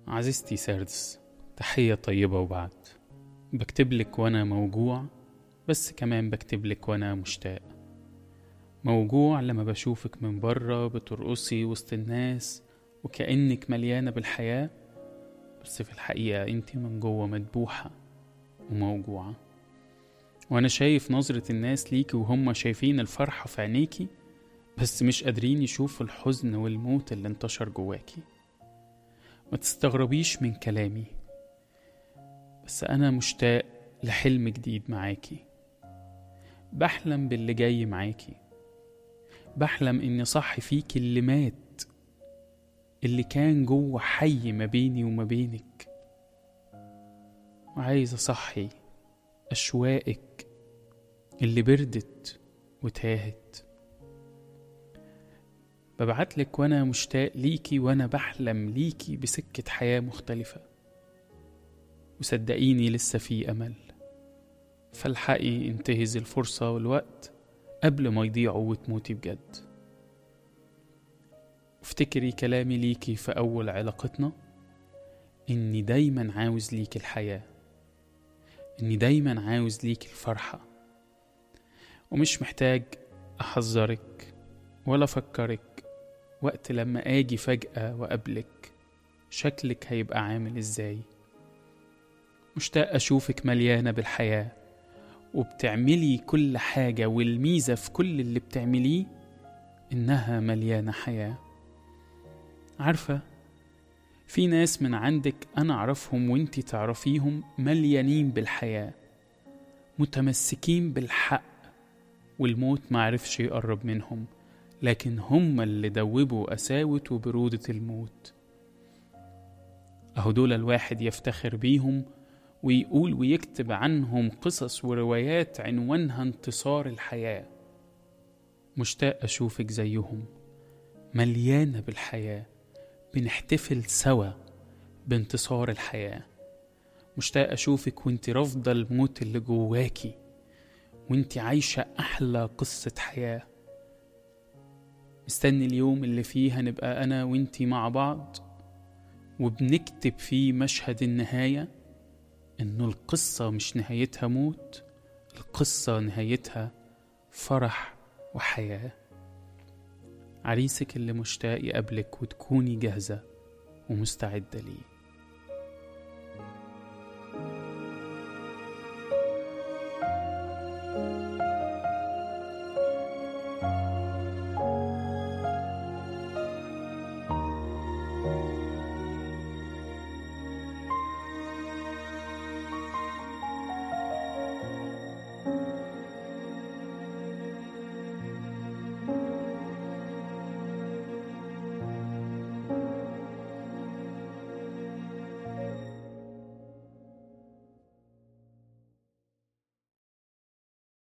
عزيزتي سردس تحية طيبة وبعد بكتبلك وأنا موجوع بس كمان بكتبلك وأنا مشتاق موجوع لما بشوفك من برا بترقصي وسط الناس وكأنك مليانة بالحياة بس في الحقيقة انت من جوه مدبوحة وموجوعة وانا شايف نظرة الناس ليكي وهم شايفين الفرحة في عينيكي بس مش قادرين يشوفوا الحزن والموت اللي انتشر جواكي ما تستغربيش من كلامي بس انا مشتاق لحلم جديد معاكي بحلم باللي جاي معاكي بحلم اني صحي فيك اللي مات اللي كان جوه حي ما بيني وما بينك وعايز اصحي اشواقك اللي بردت وتاهت ببعتلك وانا مشتاق ليكي وانا بحلم ليكي بسكة حياة مختلفة وصدقيني لسه في امل فالحقي انتهز الفرصة والوقت قبل ما يضيعوا وتموتي بجد افتكري كلامي ليكي في أول علاقتنا إني دايما عاوز ليكي الحياة إني دايما عاوز ليكي الفرحة ومش محتاج أحذرك ولا أفكرك وقت لما آجي فجأة وأقابلك شكلك هيبقى عامل إزاي مشتاق أشوفك مليانة بالحياة وبتعملي كل حاجة والميزة في كل اللي بتعمليه إنها مليانة حياة عارفة في ناس من عندك أنا أعرفهم وإنتي تعرفيهم مليانين بالحياة متمسكين بالحق والموت معرفش يقرب منهم لكن هم اللي دوبوا قساوة وبرودة الموت أهو دول الواحد يفتخر بيهم ويقول ويكتب عنهم قصص وروايات عنوانها انتصار الحياة مشتاق أشوفك زيهم مليانة بالحياة بنحتفل سوا بانتصار الحياة مشتاق أشوفك وانت رافضة الموت اللي جواكي وانت عايشة أحلى قصة حياة مستني اليوم اللي فيه هنبقى أنا وانتي مع بعض وبنكتب فيه مشهد النهاية إنه القصة مش نهايتها موت القصة نهايتها فرح وحياة عريسك اللي مشتاق يقابلك وتكوني جاهزة ومستعدة ليه